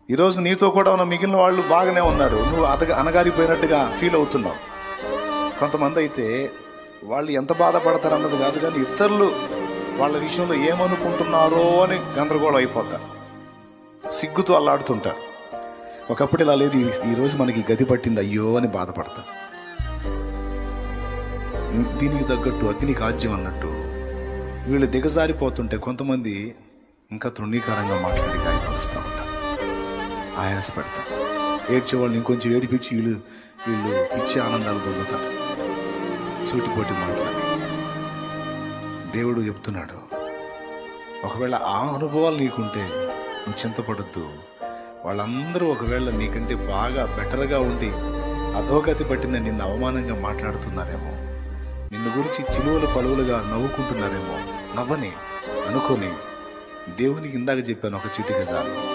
ఈరోజు నీతో కూడా ఉన్న మిగిలిన వాళ్ళు బాగానే ఉన్నారు నువ్వు అతగా అనగారిపోయినట్టుగా ఫీల్ అవుతున్నావు కొంతమంది అయితే వాళ్ళు ఎంత బాధపడతారు అన్నది కాదు కానీ ఇతరులు వాళ్ళ విషయంలో ఏమనుకుంటున్నారో అని గందరగోళం అయిపోతారు సిగ్గుతో అల్లాడుతుంటారు ఒకప్పుడు ఇలా లేదు ఈ- ఈరోజు మనకి గది పట్టింది అయ్యో అని బాధపడతా దీనికి తగ్గట్టు అగ్ని కాజ్యం అన్నట్టు వీళ్ళు దిగజారిపోతుంటే కొంతమంది ఇంకా తృణీకరంగా మాట్లాడి గాయపరుస్తూ ఉంటారు ఆయాసపడతారు ఏడ్చే వాళ్ళు ఇంకొంచెం ఏడిపించి వీళ్ళు వీళ్ళు ఇచ్చే ఆనందాలు పొందుతారు సూటిపోటి మాట్లాడి దేవుడు చెప్తున్నాడు ఒకవేళ ఆ అనుభవాలు నీకుంటే నువ్వు చింతపడద్దు వాళ్ళందరూ ఒకవేళ నీకంటే బాగా బెటర్గా ఉండి అధోగతి పట్టిన నిన్ను అవమానంగా మాట్లాడుతున్నారేమో నిన్ను గురించి చిలువలు పలువులుగా నవ్వుకుంటున్నారేమో నవ్వని అనుకొని దేవునికి ఇందాక చెప్పాను ఒక చిటిక చాలు